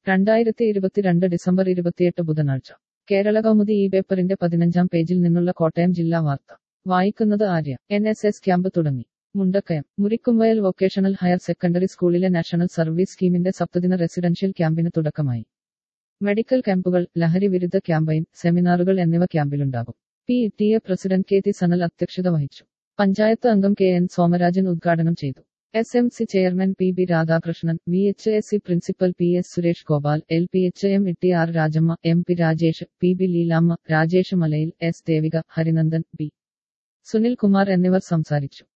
രണ്ടായിരത്തി ഇരുപത്തിരണ്ട് ഡിസംബർ ഇരുപത്തിയെട്ട് ബുധനാഴ്ച കേരള കൗമുദി ഈ പേപ്പറിന്റെ പതിനഞ്ചാം പേജിൽ നിന്നുള്ള കോട്ടയം ജില്ലാ വാർത്ത വായിക്കുന്നത് Arya N S S camp തുടങ്ങി Mundakayam Murikkumvayal vocational higher secondary സ്കൂളിലെ നാഷണൽ സർവീസ് സ്കീമിന്റെ സപ്തദിന റെസിഡൻഷ്യൽ ക്യാമ്പിന് തുടക്കമായി മെഡിക്കൽ ക്യാമ്പുകൾ ലഹരി വിരുദ്ധ ക്യാമ്പയിൻ സെമിനാറുകൾ എന്നിവ ക്യാമ്പിലുണ്ടാകും P T A president K T Sanal അധ്യക്ഷത വഹിച്ചു പഞ്ചായത്ത് അംഗം കെ എൻ സോമരാജൻ ഉദ്ഘാടനം ചെയ്തു S M C chairman P B Radhakrishnan V H S C principal P S Suresh Gopal L P H M E T R Rajamma M P Rajesh P B Leelamma Rajesh Malayil S Devika Harinandan B Sunil Kumar എന്നിവർ സംസാരിച്ചു